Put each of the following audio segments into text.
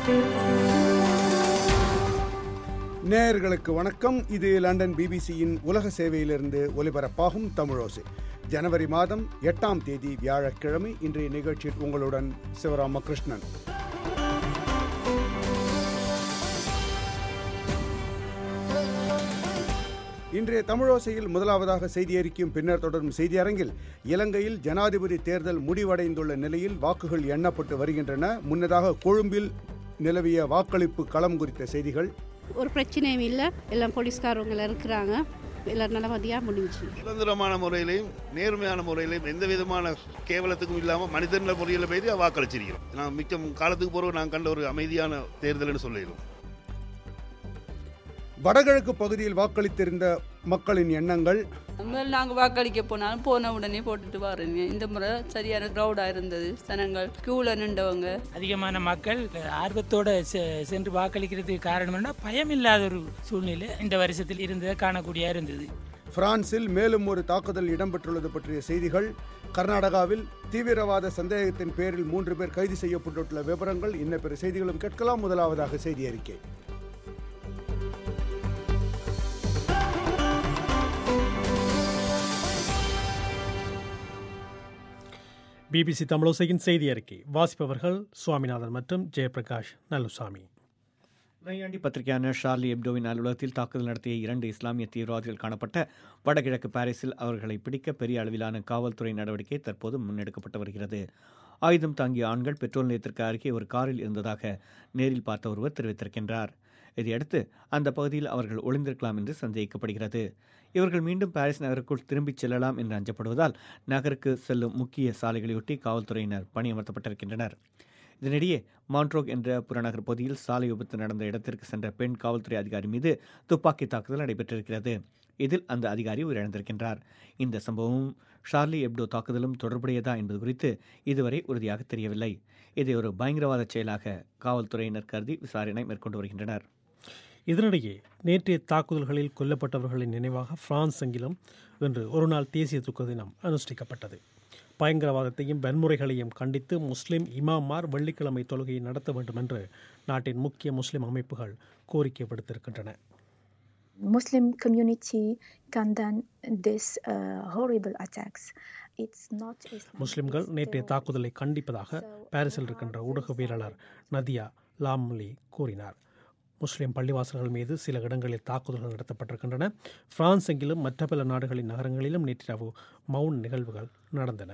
நேயர்களுக்கு வணக்கம் இது லண்டன் பிபிசியின் உலக சேவையிலிருந்து ஒலிபரப்பாகும் தமிழோசை ஜனவரி மாதம் எட்டாம் தேதி வியாழக்கிழமை இன்றைய நிகழ்ச்சியில் உங்களுடன் சிவராமகிருஷ்ணன் இன்றைய தமிழோசையில் முதலாவதாக செய்தி அறிக்கையும் பின்னர் தொடரும் செய்தி அரங்கில் இலங்கையில் ஜனாதிபதி தேர்தல் முடிவடைந்துள்ள நிலையில் வாக்குகள் எண்ணப்பட்டு வருகின்றன முன்னதாக கொழும்பில் நிலவிய வாக்களிப்பு களம் குறித்த செய்திகள் ஒரு பிரச்சனையும் இல்லை எல்லாம் போலீஸ்காரவங்க இருக்கிறாங்க எல்லாம் நல்லபடியாக முடிஞ்சு சுதந்திரமான முறையிலையும் நேர்மையான முறையிலையும் எந்த விதமான கேவலத்துக்கும் இல்லாமல் மனிதன முறையில் போய் வாக்களிச்சிருக்கிறோம் நான் மிச்சம் காலத்துக்கு பிறகு நான் கண்ட ஒரு அமைதியான தேர்தல்னு சொல்லிடுவோம் வடகிழக்கு பகுதியில் வாக்களித்திருந்த மக்களின் எண்ணங்கள் முதல்ல நாங்கள் வாக்களிக்க போனாலும் போன உடனே போட்டுட்டு வர்றீங்க இந்த முறை சரியான க்ரௌடாக இருந்தது ஜனங்கள் க்யூவில் நின்றவங்க அதிகமான மக்கள் ஆர்வத்தோட செ- சென்று வாக்களிக்கிறதுக்கு காரணம் என்ன பயம் இல்லாத ஒரு சூழ்நிலை இந்த வருஷத்தில் இருந்ததை காணக்கூடியா இருந்தது பிரான்சில் மேலும் ஒரு தாக்குதல் இடம்பெற்றுள்ளது பற்றிய செய்திகள் கர்நாடகாவில் தீவிரவாத சந்தேகத்தின் பேரில் மூன்று பேர் கைது செய்யப்பட்டுள்ள விவரங்கள் இன்ன பிற செய்திகளும் கேட்கலாம் முதலாவதாக செய்தி அறிக்கை பிபிசி தமிழோசையின் செய்தி அறிக்கை வாசிப்பவர்கள் சுவாமிநாதன் மற்றும் ஜெயபிரகாஷ் நல்லுசாமி நையாண்டி பத்திரிகையான ஷார்லி எப்டோவின் அலுவலகத்தில் தாக்குதல் நடத்திய இரண்டு இஸ்லாமிய தீவிரவாதிகள் காணப்பட்ட வடகிழக்கு பாரிஸில் அவர்களை பிடிக்க பெரிய அளவிலான காவல்துறை நடவடிக்கை தற்போது முன்னெடுக்கப்பட்டு வருகிறது ஆயுதம் தாங்கிய ஆண்கள் பெட்ரோல் நிலையத்திற்கு அருகே ஒரு காரில் இருந்ததாக நேரில் பார்த்த ஒருவர் தெரிவித்திருக்கின்றார் இதையடுத்து அந்த பகுதியில் அவர்கள் ஒளிந்திருக்கலாம் என்று சந்தேகிக்கப்படுகிறது இவர்கள் மீண்டும் பாரிஸ் நகருக்குள் திரும்பிச் செல்லலாம் என்று அஞ்சப்படுவதால் நகருக்கு செல்லும் முக்கிய சாலைகளையொட்டி காவல்துறையினர் பணியமர்த்தப்பட்டிருக்கின்றனர் இதனிடையே மான்ட்ரோக் என்ற புறநகர் பகுதியில் சாலை விபத்து நடந்த இடத்திற்கு சென்ற பெண் காவல்துறை அதிகாரி மீது துப்பாக்கி தாக்குதல் நடைபெற்றிருக்கிறது இதில் அந்த அதிகாரி உயிரிழந்திருக்கின்றார் இந்த சம்பவமும் ஷார்லி எப்டோ தாக்குதலும் தொடர்புடையதா என்பது குறித்து இதுவரை உறுதியாக தெரியவில்லை இதை ஒரு பயங்கரவாத செயலாக காவல்துறையினர் கருதி விசாரணை மேற்கொண்டு வருகின்றனர் இதனிடையே நேற்றைய தாக்குதல்களில் கொல்லப்பட்டவர்களின் நினைவாக பிரான்ஸ் எங்கிலும் இன்று ஒருநாள் தேசிய துக்க தினம் அனுஷ்டிக்கப்பட்டது பயங்கரவாதத்தையும் வன்முறைகளையும் கண்டித்து முஸ்லிம் இமாமார் வெள்ளிக்கிழமை தொழுகையை நடத்த வேண்டும் என்று நாட்டின் முக்கிய முஸ்லிம் அமைப்புகள் கோரிக்கை விடுத்திருக்கின்றன Muslim community condemn this uh, horrible attacks. It's not Islam, முஸ்லிம்கள் it's நேற்றைய terror. தாக்குதலை கண்டிப்பதாக So, பாரிஸில் இருக்கின்ற ஊடகவியலாளர் நதியா லாம்லி கூறினார் முஸ்லிம் பள்ளிவாசல்கள் மீது சில இடங்களில் தாக்குதல்கள் நடத்தப்பட்டிருக்கின்றன பிரான்ஸ் எங்கிலும் மற்ற பல நாடுகளின் நகரங்களிலும் நேற்றிரவு மவுன் நிகழ்வுகள் நடந்தன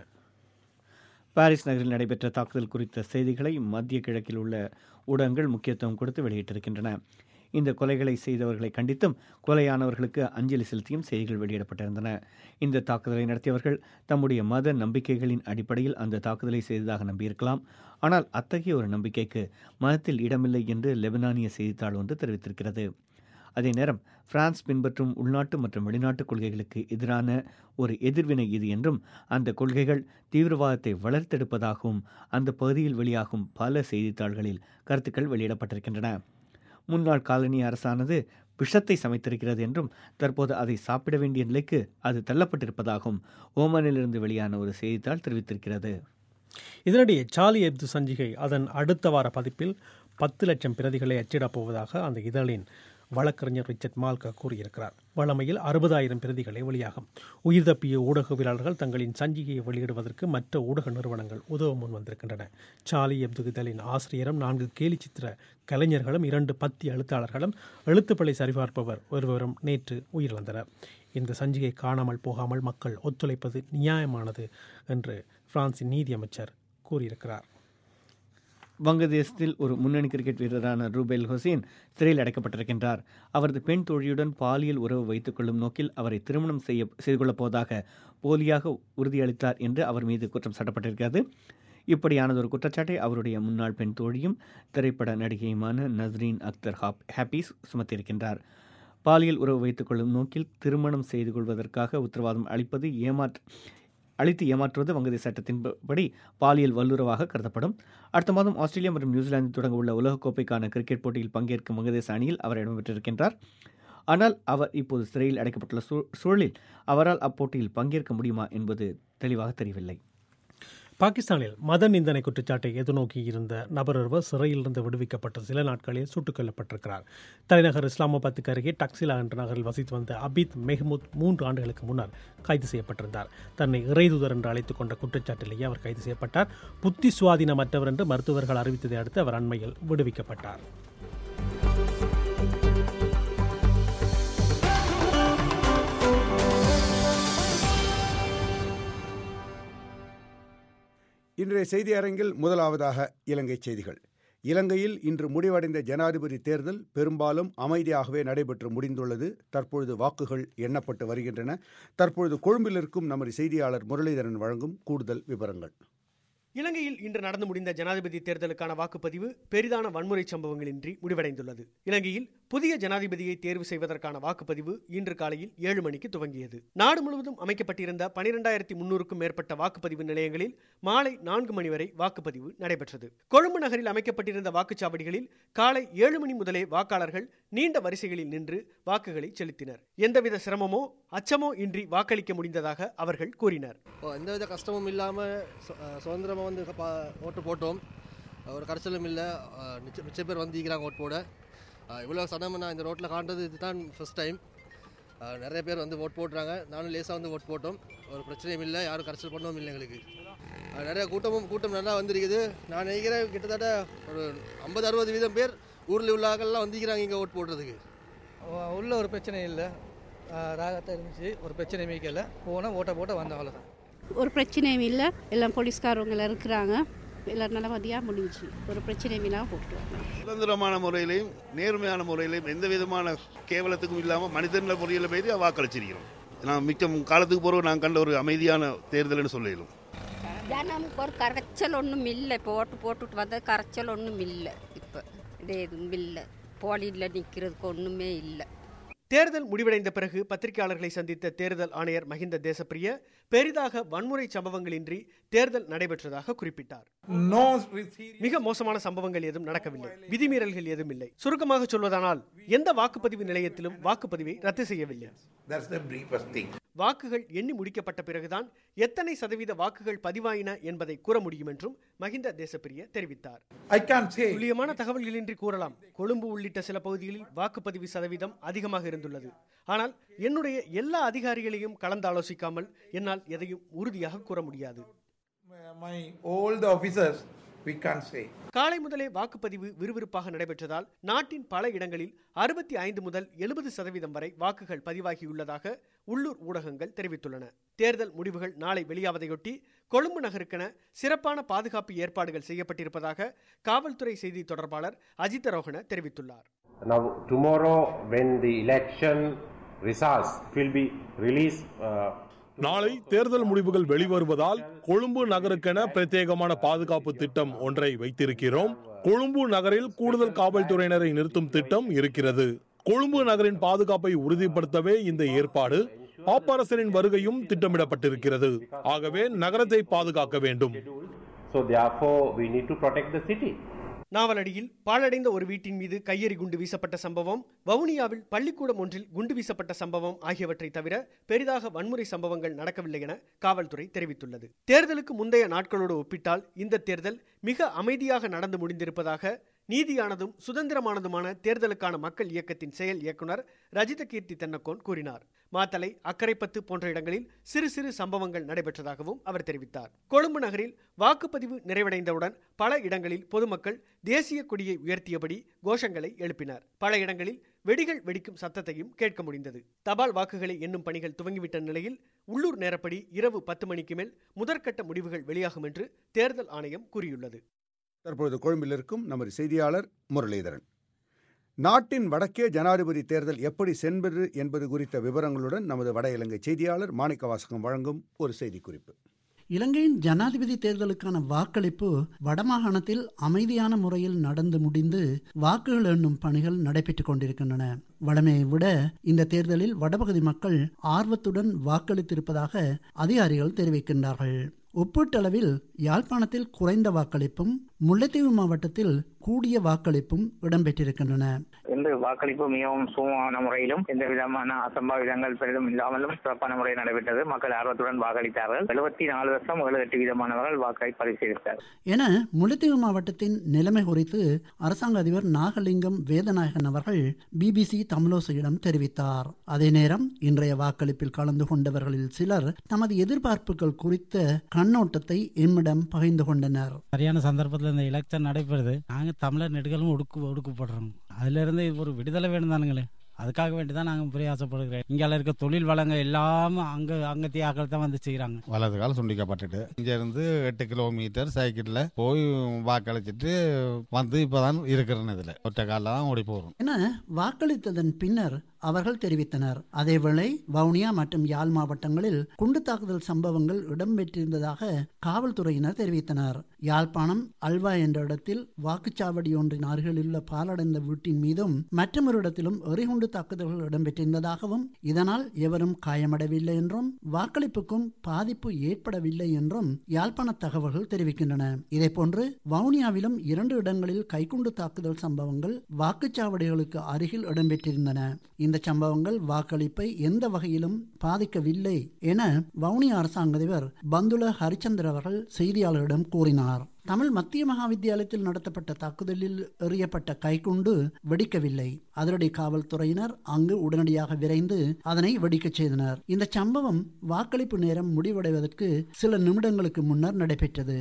பாரிஸ் நகரில் நடைபெற்ற தாக்குதல் குறித்த செய்திகளை மத்திய கிழக்கில் உள்ள ஊடகங்கள் முக்கியத்துவம் கொடுத்து வெளியிட்டிருக்கின்றன இந்த கொலைகளை செய்தவர்களை கண்டித்தும் கொலையானவர்களுக்கு அஞ்சலி செலுத்தியும் செய்திகள் வெளியிடப்பட்டிருந்தன இந்த தாக்குதலை நடத்தியவர்கள் தம்முடைய மத நம்பிக்கைகளின் அடிப்படையில் அந்த தாக்குதலை செய்ததாக நம்பியிருக்கலாம் ஆனால் அத்தகைய ஒரு நம்பிக்கைக்கு மதத்தில் இடமில்லை என்று லெபனானிய செய்தித்தாள் ஒன்று தெரிவித்திருக்கிறது அதே நேரம் பிரான்ஸ் பின்பற்றும் உள்நாட்டு மற்றும் வெளிநாட்டு கொள்கைகளுக்கு எதிரான ஒரு எதிர்வினை இது என்றும் அந்த கொள்கைகள் தீவிரவாதத்தை வளர்த்தெடுப்பதாகவும் அந்த பகுதியில் வெளியாகும் பல செய்தித்தாள்களில் கருத்துக்கள் வெளியிடப்பட்டிருக்கின்றன முன்னாள் காலனி அரசானது விஷத்தை சமைத்திருக்கிறது என்றும் தற்போது அதை சாப்பிட வேண்டிய நிலைக்கு அது தள்ளப்பட்டிருப்பதாகவும் ஓமனிலிருந்து வெளியான ஒரு செய்தித்தாள் தெரிவித்திருக்கிறது இதனிடையே சார்லி எப்து சஞ்சிகை அதன் அடுத்த வார பதிப்பில் பத்து லட்சம் பிரதிகளை அச்சிடப் போவதாக அந்த இதழின் வழக்கறிஞர் ரிச்சர்ட் மால்கா கூறியிருக்கிறார் வழமையில் அறுபதாயிரம் பிரதிகளை வெளியாகும் உயிர் தப்பிய ஊடகவியலாளர்கள் தங்களின் சஞ்சிகையை வெளியிடுவதற்கு மற்ற ஊடக நிறுவனங்கள் உதவ முன் வந்திருக்கின்றன சார்லி எப்து இதழின் ஆசிரியரும் நான்கு கேலிச்சித்திர கலைஞர்களும் இரண்டு பத்தி எழுத்தாளர்களும் எழுத்துப்பிழை சரிபார்ப்பவர் ஒருவரும் நேற்று உயிரிழந்தனர் இந்த சஞ்சிகை காணாமல் போகாமல் மக்கள் ஒத்துழைப்பது நியாயமானது என்று பிரான்சின் நீதியமைச்சர் கூறியிருக்கிறார் வங்கதேசத்தில் ஒரு முன்னணி கிரிக்கெட் வீரரான ரூபேல் ஹுசேன் சிறையில் அடைக்கப்பட்டிருக்கின்றார் அவரது பெண் தோழியுடன் பாலியல் உறவு வைத்துக் கொள்ளும் நோக்கில் அவரை திருமணம் செய்ய செய்து கொள்ளப் போவதாக போலியாக உறுதியளித்தார் என்று அவர் மீது குற்றம் சாட்டப்பட்டிருக்கிறது இப்படியானதொரு குற்றச்சாட்டை அவருடைய முன்னாள் பெண் தோழியும் திரைப்பட நடிகையுமான நஸ்ரீன் அக்தர் ஹாப் ஹாப்பீஸ் சுமத்தியிருக்கின்றார் பாலியல் உறவு வைத்துக் கொள்ளும் நோக்கில் திருமணம் செய்து கொள்வதற்காக உத்தரவாதம் அளிப்பது ஏமாற்ற அழித்து ஏமாற்றுவது வங்கதேச சட்டத்தின்படி பாலியல் வல்லுறவாக கருதப்படும் அடுத்த மாதம் ஆஸ்திரேலியா மற்றும் நியூசிலாந்து தொடங்க உள்ள உலகக்கோப்பைக்கான கிரிக்கெட் போட்டியில் பங்கேற்கும் வங்கதேச அணியில் அவர் இடம்பெற்றிருக்கின்றார் ஆனால் அவர் இப்போது சிறையில் அடைக்கப்பட்டுள்ள சூ- சூழலில் அவரால் அப்போட்டியில் பங்கேற்க முடியுமா என்பது தெளிவாக தெரியவில்லை பாகிஸ்தானில் மத நிந்தனை குற்றச்சாட்டை எதிர்நோக்கி இருந்த நபர் ஒருவர் சிறையிலிருந்து விடுவிக்கப்பட்ட சில நாட்களில் சுட்டுக் கொல்லப்பட்டிருக்கிறார் தலைநகர் இஸ்லாமாபாத்துக்கு அருகே டக்சிலா என்ற நகரில் வசித்து வந்த அபித் மெஹ்மூத் மூன்று ஆண்டுகளுக்கு முன்னர் கைது செய்யப்பட்டிருந்தார் தன்னை இறைதூதர் என்று அழைத்துக் கொண்ட குற்றச்சாட்டிலேயே அவர் கைது செய்யப்பட்டார் புத்தி சுவாதீனமற்றவர் என்று மருத்துவர்கள் அறிவித்ததை அடுத்து அவர் அண்மையில் விடுவிக்கப்பட்டார் இன்றைய செய்தி அரங்கில் முதலாவதாக இலங்கை செய்திகள் இலங்கையில் இன்று முடிவடைந்த ஜனாதிபதி தேர்தல் பெரும்பாலும் அமைதியாகவே நடைபெற்று முடிந்துள்ளது தற்பொழுது வாக்குகள் எண்ணப்பட்டு வருகின்றன தற்பொழுது கொழும்பில் இருக்கும் நமது செய்தியாளர் முரளிதரன் வழங்கும் கூடுதல் விவரங்கள் இலங்கையில் இன்று நடந்து முடிந்த ஜனாதிபதி தேர்தலுக்கான வாக்குப்பதிவு பெரிதான வன்முறை சம்பவங்களின்றி முடிவடைந்துள்ளது இலங்கையில் புதிய ஜனாதிபதியை தேர்வு செய்வதற்கான வாக்குப்பதிவு இன்று காலையில் ஏழு மணிக்கு துவங்கியது நாடு முழுவதும் அமைக்கப்பட்டிருந்த பனிரெண்டாயிரத்தி முன்னூறுக்கும் மேற்பட்ட வாக்குப்பதிவு நிலையங்களில் மாலை நான்கு மணி வரை வாக்குப்பதிவு நடைபெற்றது கொழும்பு நகரில் அமைக்கப்பட்டிருந்த வாக்குச்சாவடிகளில் காலை ஏழு மணி முதலே வாக்காளர்கள் நீண்ட வரிசைகளில் நின்று வாக்குகளை செலுத்தினர் எந்தவித சிரமமோ அச்சமோ இன்றி வாக்களிக்க முடிந்ததாக அவர்கள் கூறினர் எந்தவித கஷ்டமும் இல்லாமல் சுதந்திரமாக வந்து பா- ஓட்டு போட்டோம் ஒரு கரைச்சலும் இல்லை மிச்ச மிச்ச பேர் வந்திருக்கிறாங்க ஓட்டு போட இவ்வளோ சனம் நான் இந்த ரோட்டில் காண்றது இதுதான் ஃபர்ஸ்ட் டைம் நிறைய பேர் வந்து ஓட் போட்டுறாங்க நானும் லேசாக வந்து ஓட் போட்டோம் ஒரு பிரச்சனையும் இல்லை யாரும் கரைச்சல் பண்ணவும் இல்லை எங்களுக்கு அஹ் நிறைய கூட்டமும் கூட்டம் நல்லா வந்திருக்குது நான் நினைக்கிறேன் கிட்டத்தட்ட ஒரு ஐம்பது அறுபது வீதம் பேர் ஊரில் உள்ள ஆட்கள்லாம் வந்திருக்கிறாங்க இங்கே ஓட் போடுறதுக்கு உள்ள ஒரு பிரச்சனை இல்லை ராகத்தான் இருந்துச்சு ஒரு பிரச்சனை மீக்கல போனால் ஓட்ட போட்ட வந்தோம் அவ்வளோதான் ஒரு பிரச்சனையும் இல்லை எல்லாம் போலீஸ்காரவங்க எல்லாம் இருக்கிறாங்க எல்லாம் நல்லபடியாக முடிஞ்சுச்சு ஒரு பிரச்சனையும் இல்லாமல் போட்டுருவாங்க சுதந்திரமான முறையிலையும் நேர்மையான முறையிலையும் எந்த விதமான கேவலத்துக்கும் இல்லாமல் மனிதன முறையில் போய் வாக்களிச்சிருக்கிறோம் நான் மிச்சம் காலத்துக்கு பிறகு நான் கண்ட ஒரு அமைதியான தேர்தல்னு சொல்லிடலாம் ஜனமுக்கு ஒரு கரைச்சல் ஒன்றும் இல்லை இப்போ ஓட்டு போட்டுட்டு வந்தது கரைச்சல் ஒன்றும் இல்லை இப்போ இது எதுவும் இல்லை போலியில் நிற்கிறதுக்கு ஒன்றுமே இல்லை தேர்தல் முடிவடைந்த பிறகு பத்திரிகையாளர்களை சந்தித்த தேர்தல் ஆணையர் மஹிந்த தேசப்பிரிய பெரிதாக வன்முறை சம்பவங்களின்றி தேர்தல் நடைபெற்றதாக குறிப்பிட்டார் மிக மோசமான சம்பவங்கள் எதுவும் நடக்கவில்லை விதிமீறல்கள் எதுவும் இல்லை சுருக்கமாக சொல்வதானால் எந்த வாக்குப்பதிவு நிலையத்திலும் வாக்குப்பதிவை ரத்து செய்யவில்லை That's the briefest thing. வாக்குகள் எண்ணி முடிக்கப்பட்ட பிறகுதான் எத்தனை சதவீத வாக்குகள் பதிவாயின என்பதை கூற முடியும் என்றும் மஹிந்த தேசப்பிரிய தெரிவித்தார் I can't say. துல்லியமான தகவல்களின்றி கூறலாம் கொழும்பு உள்ளிட்ட சில பகுதிகளில் வாக்குப்பதிவு சதவீதம் அதிகமாக இருந்துள்ளது ஆனால் என்னுடைய எல்லா அதிகாரிகளையும் கலந்தாலோசிக்காமல் என்னால் எதையும் உறுதியாக கூற முடியாது My all the officers, we can't say. காலை முதலே வாக்குப்பதிவு விறுவிறுப்பாக நடைபெற்றதால் நாட்டின் பல இடங்களில் அறுபத்தி ஐந்து முதல் எழுபது சதவீதம் வரை வாக்குகள் பதிவாகியுள்ளதாக உள்ளூர் ஊடகங்கள் தெரிவித்துள்ளன தேர்தல் முடிவுகள் நாளை வெளியாவதையொட்டி கொழும்பு நகருக்கென சிறப்பான பாதுகாப்பு ஏற்பாடுகள் செய்யப்பட்டிருப்பதாக காவல்துறை செய்தி தொடர்பாளர் அஜித் ரோஹன தெரிவித்துள்ளார் Now, tomorrow, when the election results will be released, uh, நாளை தேர்தல் முடிவுகள் வெளிவருவதால் கொழும்பு நகருக்கென பிரத்யேகமான பாதுகாப்பு திட்டம் ஒன்றை வைத்திருக்கிறோம் கொழும்பு நகரில் கூடுதல் காவல்துறையினரை நிறுத்தும் திட்டம் இருக்கிறது கொழும்பு நகரின் பாதுகாப்பை உறுதிப்படுத்தவே இந்த ஏற்பாடு பாப்பரசரின் வருகையும் திட்டமிடப்பட்டிருக்கிறது ஆகவே நகரத்தை பாதுகாக்க வேண்டும் so therefore we need to protect the city. நாவலடியில் பாழடைந்த ஒரு வீட்டின் மீது கையெறி குண்டு வீசப்பட்ட சம்பவம் வவுனியாவில் பள்ளிக்கூடம் ஒன்றில் குண்டு வீசப்பட்ட சம்பவம் ஆகியவற்றை தவிர பெரிதாக வன்முறை சம்பவங்கள் நடக்கவில்லை என காவல்துறை தெரிவித்துள்ளது தேர்தலுக்கு முந்தைய நாட்களோடு ஒப்பிட்டால் இந்த தேர்தல் மிக அமைதியாக நடந்து முடிந்திருப்பதாக நீதியானதும் சுதந்திரமானதுமான தேர்தலுக்கான மக்கள் இயக்கத்தின் செயல் இயக்குனர் ரஜித கீர்த்தி தென்னக்கோன் கூறினார் மாத்தலை அக்கரைப்பத்து போன்ற இடங்களில் சிறு சிறு சம்பவங்கள் நடைபெற்றதாகவும் அவர் தெரிவித்தார் கொழும்பு நகரில் வாக்குப்பதிவு நிறைவடைந்தவுடன் பல இடங்களில் பொதுமக்கள் தேசிய கொடியை உயர்த்தியபடி கோஷங்களை எழுப்பினர் பல இடங்களில் வெடிகள் வெடிக்கும் சத்தத்தையும் கேட்க முடிந்தது தபால் வாக்குகளை எண்ணும் பணிகள் துவங்கிவிட்ட நிலையில் உள்ளூர் நேரப்படி இரவு பத்து மணிக்கு மேல் முதற்கட்ட முடிவுகள் வெளியாகும் என்று தேர்தல் ஆணையம் கூறியுள்ளது தற்பொழுது கொழும்பில் இருக்கும் நமது செய்தியாளர் முரளிதரன் நாட்டின் வடக்கே ஜனாதிபதி தேர்தல் எப்படி சென்பது என்பது குறித்த விவரங்களுடன் நமது வட இலங்கை செய்தியாளர் மாணிக்கவாசகம் வழங்கும் ஒரு செய்திக்குறிப்பு இலங்கையின் ஜனாதிபதி தேர்தலுக்கான வாக்களிப்பு வடமாகாணத்தில் அமைதியான முறையில் நடந்து முடிந்து வாக்குகள் எண்ணும் பணிகள் நடைபெற்றுக் கொண்டிருக்கின்றன வடமையை விட இந்த தேர்தலில் வடபகுதி மக்கள் ஆர்வத்துடன் வாக்களித்திருப்பதாக அதிகாரிகள் தெரிவிக்கின்றார்கள் ஒப்பீட்டளவில் யாழ்ப்பாணத்தில் குறைந்த வாக்களிப்பும் முல்லைத்தீவு மாவட்டத்தில் கூடிய வாக்களிப்பும் இடம்பெற்றிருக்கின்றன இன்று வாக்களிப்பு மிகவும் சுமூகமான முறையிலும் எந்த விதமான அசம்பாவிதங்கள் பெரிதும் இல்லாமலும் சிறப்பான முறையில் நடைபெற்றது மக்கள் ஆர்வத்துடன் வாக்களித்தார்கள் எழுபத்தி நாலு வருஷம் ஏழு எட்டு வீதமானவர்கள் வாக்கை பதிவு செய்திருக்கிறார் என முல்லைத்தீவு மாவட்டத்தின் நிலைமை குறித்து அரசாங்க அதிபர் நாகலிங்கம் வேதநாயகன் அவர்கள் பிபிசி தமிழோசையிடம் தெரிவித்தார் அதே நேரம் இன்றைய வாக்களிப்பில் கலந்து கொண்டவர்களில் சிலர் தமது எதிர்பார்ப்புகள் குறித்த கண்ணோட்டத்தை எம்மிடம் பகிர்ந்து கொண்டனர் சரியான சந்தர்ப்பத்தில் இந்த எலெக்ஷன் நடைபெறுது நாங்கள் தமிழர் நெடுகளும் ஒடுக்கு ஒடுக்கப்படுறோம் அதுல இருந்து ஒரு விடுதலை வேணும் தானுங்களே அதுக்காக வேண்டி தான் நாங்கள் பிரயாசப்படுகிறோம் இங்கே இருக்க தொழில் வளங்கள் எல்லாமே அங்கே அங்கத்திய ஆக்கள் தான் வந்து செய்கிறாங்க வலது காலம் துண்டிக்கப்பட்டுட்டு இங்கேருந்து எட்டு கிலோமீட்டர் சைக்கிளில் போய் வாக்களிச்சிட்டு வந்து இப்போதான் இருக்கிறேன் இதில் ஒற்றை காலில் தான் ஓடி போகிறோம் என வாக்களித்ததன் பின்னர் அவர்கள் தெரிவித்தனர் அதேவேளை வவுனியா மற்றும் யாழ் மாவட்டங்களில் குண்டு தாக்குதல் சம்பவங்கள் இடம்பெற்றிருந்ததாக காவல்துறையினர் தெரிவித்தனர் யாழ்ப்பாணம் அல்வா என்ற இடத்தில் வாக்குச்சாவடி ஒன்றின் அருகில் உள்ள பாலடைந்த வீட்டின் மீதும் மற்றொரு இடத்திலும் எறிகுண்டு தாக்குதல்கள் இடம்பெற்றிருந்ததாகவும் இதனால் எவரும் காயமடையவில்லை என்றும் வாக்களிப்புக்கும் பாதிப்பு ஏற்படவில்லை என்றும் யாழ்ப்பாண தகவல்கள் தெரிவிக்கின்றன இதேபோன்று வவுனியாவிலும் இரண்டு இடங்களில் கைக்குண்டு தாக்குதல் சம்பவங்கள் வாக்குச்சாவடிகளுக்கு அருகில் இடம்பெற்றிருந்தன இந்த சம்பவங்கள் வாக்களிப்பை எந்த வகையிலும் பாதிக்கவில்லை என வவுனியா அரசாங்க அதிபர் பந்துல ஹரிச்சந்திர அவர்கள் செய்தியாளர்களிடம் கூறினார் தமிழ் மத்திய மகாவித்தியாலயத்தில் நடத்தப்பட்ட தாக்குதலில் எறியப்பட்ட கைக்குண்டு வெடிக்கவில்லை அதிரடி காவல்துறையினர் அங்கு உடனடியாக விரைந்து அதனை வெடிக்கச் செய்தனர் இந்த சம்பவம் வாக்களிப்பு நேரம் முடிவடைவதற்கு சில நிமிடங்களுக்கு முன்னர் நடைபெற்றது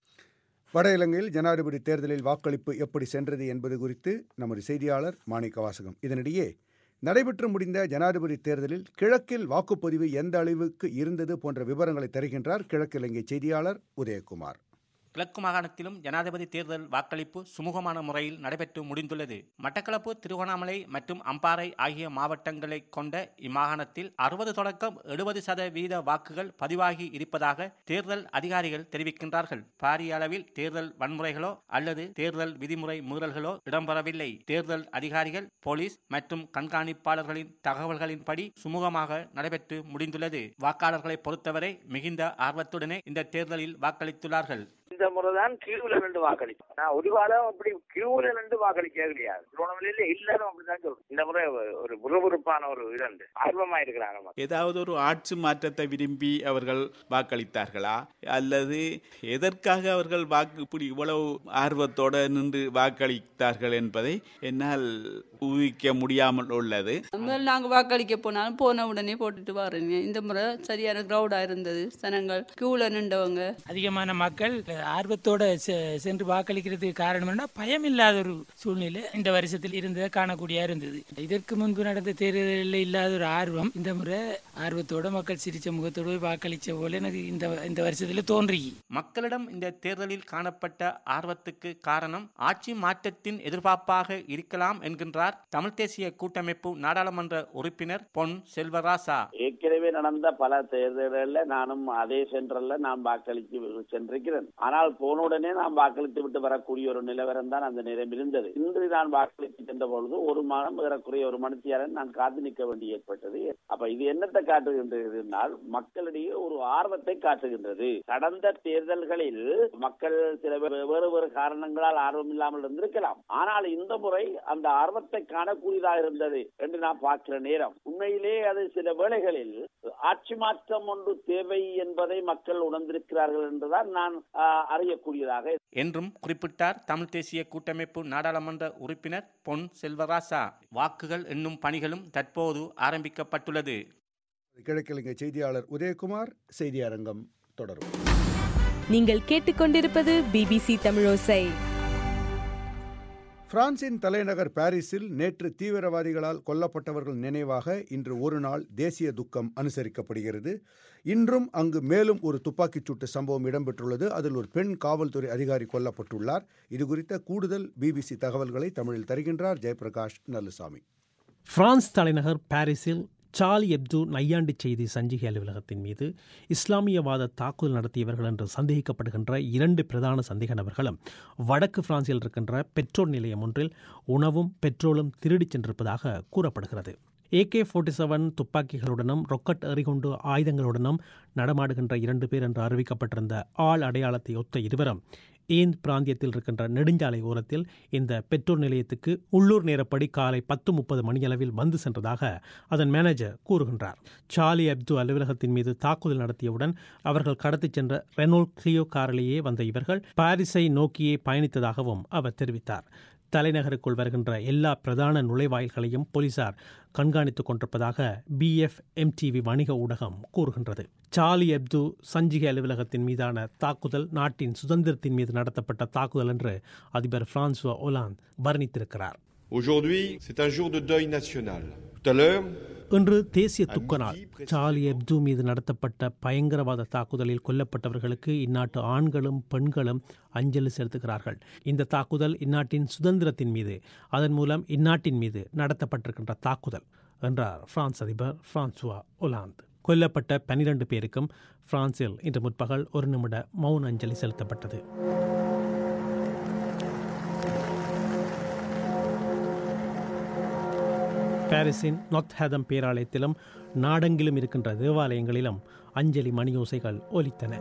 வட இலங்கையில் ஜனாதிபதி தேர்தலில் வாக்களிப்பு எப்படி சென்றது என்பது குறித்து நமது செய்தியாளர் மாணிக்க வாசகம் இதனிடையே நடைபெற்று முடிந்த ஜனாதிபதி தேர்தலில் கிழக்கில் வாக்குப்பதிவு எந்த அளவுக்கு இருந்தது போன்ற விவரங்களை தருகின்றார் கிழக்கிலங்கை செய்தியாளர் உதயகுமார் கிழக்கு மாகாணத்திலும் ஜனாதிபதி தேர்தல் வாக்களிப்பு சுமூகமான முறையில் நடைபெற்று முடிந்துள்ளது மட்டக்களப்பு திருவண்ணாமலை மற்றும் அம்பாறை ஆகிய மாவட்டங்களை கொண்ட இம்மாகாணத்தில் அறுபது தொடக்கம் எழுபது சதவீத வாக்குகள் பதிவாகி இருப்பதாக தேர்தல் அதிகாரிகள் தெரிவிக்கின்றார்கள் பாரிய அளவில் தேர்தல் வன்முறைகளோ அல்லது தேர்தல் விதிமுறை மீறல்களோ இடம்பெறவில்லை தேர்தல் அதிகாரிகள் போலீஸ் மற்றும் கண்காணிப்பாளர்களின் தகவல்களின்படி சுமூகமாக நடைபெற்று முடிந்துள்ளது வாக்காளர்களை பொறுத்தவரை மிகுந்த ஆர்வத்துடனே இந்த தேர்தலில் வாக்களித்துள்ளார்கள் இந்த முறை தான் கியூல நின்று வாக்களிப்போம் நான் ஒரு காலம் அப்படி கியூல நின்று வாக்களிக்க கிடையாது திருவண்ணாமலையில எல்லாரும் அப்படிதான் சொல்றோம் இந்த முறை ஒரு விறுவிறுப்பான ஒரு இது ஆர்வமா இருக்கிறாங்க மக்கள். ஏதாவது ஒரு ஆட்சி மாற்றத்தை விரும்பி அவர்கள் வாக்களித்தார்களா அல்லது எதற்காக அவர்கள் வாக்கு இப்படி இவ்வளவு ஆர்வத்தோட நின்று வாக்களித்தார்கள் என்பதை என்னால் ஊகிக்க முடியாமல் உள்ளது முதல்ல நாங்கள் வாக்களிக்க போனாலும் போன உடனே போட்டுட்டு வர்றீங்க இந்த முறை சரியான க்ரௌடாக இருந்தது சனங்கள் கியூவில் நின்றவங்க அதிகமான மக்கள் ஆர்வத்தோட செ- சென்று வாக்களிக்கிறதுக்கு காரணம் என்ன பயம் இல்லாத ஒரு சூழ்நிலை இந்த வருஷத்தில் இருந்ததை காணக்கூடியா இருந்தது இதற்கு முன்பு நடந்த தேர்தலில் இல்லாத ஒரு ஆர்வம் இந்த முறை ஆர்வத்தோட மக்கள் சிரிச்ச முகத்தோட போய் வாக்களிச்ச போல எனக்கு இந்த இந்த வருஷத்துல தோன்றி மக்களிடம் இந்த தேர்தலில் காணப்பட்ட ஆர்வத்துக்கு காரணம் ஆட்சி மாற்றத்தின் எதிர்பார்ப்பாக இருக்கலாம் என்கின்றார் தமிழ் தேசிய கூட்டமைப்பு நாடாளுமன்ற உறுப்பினர் பொன் செல்வராசா ஏற்கனவே நடந்த பல தேர்தல்களில் நானும் அதே சென்ட்ரல்ல நான் வாக்களித்து சென்றிருக்கிறேன் ஆனால் போன உடனே நான் வாக்களித்து விட்டு வரக்கூடிய ஒரு நிலவரம் தான் அந்த நேரம் இருந்தது இன்று நான் வாக்களித்து சென்ற பொழுது ஒரு மாதம் ஏறக்குறைய ஒரு மணித்தியாரன் நான் காத்து நிற்க வேண்டி ஏற்பட்டது அப்ப இது என்னத்தை காட்டுகின்றதுனால் மக்களிடையே ஒரு ஆர்வத்தை காட்டுகின்றது கடந்த தேர்தல்களில் மக்கள் சில வே- வேறு வேறு காரணங்களால் ஆர்வம் இல்லாமல் இருந்திருக்கலாம் ஆனால் இந்த முறை அந்த ஆர்வத்தை காணக்கூடியதாக இருந்தது என்று நான் பார்க்கிற நேரம் உண்மையிலே அது சில வேளைகளில் ஆட்சி மாற்றம் ஒன்று தேவை என்பதை மக்கள் உணர்ந்திருக்கிறார்கள் என்றுதான் நான் ஆ, அறியக்கூடியதாக என்றும் குறிப்பிட்டார் தமிழ் தேசிய கூட்டமைப்பு நாடாளுமன்ற உறுப்பினர் பொன் செல்வராசா வாக்குகள் எண்ணும் பணிகளும் தற்போது ஆரம்பிக்கப்பட்டுள்ளது கிழக்கிழங்கை செய்தியாளர் உதயகுமார் செய்தி அரங்கம் தொடரும் நீங்கள் கேட்டுக்கொண்டிருப்பது பிபிசி தமிழோசை பிரான்சின் தலைநகர் பாரிஸில் நேற்று தீவிரவாதிகளால் கொல்லப்பட்டவர்கள் நினைவாக இன்று ஒரு நாள் தேசிய துக்கம் அனுசரிக்கப்படுகிறது இன்றும் அங்கு மேலும் ஒரு துப்பாக்கிச் சூட்டு சம்பவம் இடம்பெற்றுள்ளது அதில் ஒரு பெண் காவல்துறை அதிகாரி கொல்லப்பட்டுள்ளார் இது குறித்த கூடுதல் பிபிசி தகவல்களை தமிழில் தருகின்றார் ஜெயபிரகாஷ் நல்லுசாமி பிரான்ஸ் தலைநகர் பாரிஸில் சார்லி எப்து நையாண்டி செய்தி சஞ்சிகை அலுவலகத்தின் மீது இஸ்லாமியவாத தாக்குதல் நடத்தியவர்கள் என்று சந்தேகிக்கப்படுகின்ற இரண்டு பிரதான சந்தேக நபர்களும் வடக்கு பிரான்சில் இருக்கின்ற பெட்ரோல் நிலையம் ஒன்றில் உணவும் பெட்ரோலும் திருடிச் சென்றிருப்பதாக கூறப்படுகிறது ஏகே ஃபோர்ட்டி செவன் துப்பாக்கிகளுடனும் ரொக்கட் எறிகொண்டு ஆயுதங்களுடனும் நடமாடுகின்ற இரண்டு பேர் என்று அறிவிக்கப்பட்டிருந்த ஆள் அடையாளத்தை ஒத்த இருவரும் ஏந்த் பிராந்தியத்தில் இருக்கின்ற நெடுஞ்சாலை ஓரத்தில் இந்த பெட்ரோல் நிலையத்துக்கு உள்ளூர் நேரப்படி காலை பத்து முப்பது மணியளவில் வந்து சென்றதாக அதன் மேனேஜர் கூறுகின்றார் சார்லி அப்து அலுவலகத்தின் மீது தாக்குதல் நடத்தியவுடன் அவர்கள் கடத்திச் சென்ற ரெனோல்ட் கிளியோ காரிலேயே வந்த இவர்கள் பாரிஸை நோக்கியே பயணித்ததாகவும் அவர் தெரிவித்தார் தலைநகருக்குள் வருகின்ற எல்லா பிரதான நுழைவாயில்களையும் போலீசார் கண்காணித்துக் கொண்டிருப்பதாக பிஎஃப் எம்டிவி வணிக ஊடகம் கூறுகின்றது சார்லி எப்து சஞ்சிகை அலுவலகத்தின் மீதான தாக்குதல் நாட்டின் சுதந்திரத்தின் மீது நடத்தப்பட்ட தாக்குதல் என்று அதிபர் பிரான்சுவா ஒலாந்து வர்ணித்திருக்கிறார் Aujourd'hui, c'est un jour de deuil national. Tout à l'heure, இன்று தேசிய துக்க நாள் சார்லி எப்து மீது நடத்தப்பட்ட பயங்கரவாத தாக்குதலில் கொல்லப்பட்டவர்களுக்கு இந்நாட்டு ஆண்களும் பெண்களும் அஞ்சலி செலுத்துகிறார்கள் இந்த தாக்குதல் இந்நாட்டின் சுதந்திரத்தின் மீது அதன் மூலம் இந்நாட்டின் மீது நடத்தப்பட்டிருக்கின்ற தாக்குதல் என்றார் பிரான்ஸ் அதிபர் பிரான்சுவா ஒலாந்து கொல்லப்பட்ட பனிரெண்டு பேருக்கும் பிரான்சில் இன்று முற்பகல் ஒரு நிமிட மௌன அஞ்சலி செலுத்தப்பட்டது பாரிஸின் நொத்ஹேதம் பேராலயத்திலும் நாடெங்கிலும் இருக்கின்ற தேவாலயங்களிலும் அஞ்சலி மணியோசைகள் ஒலித்தன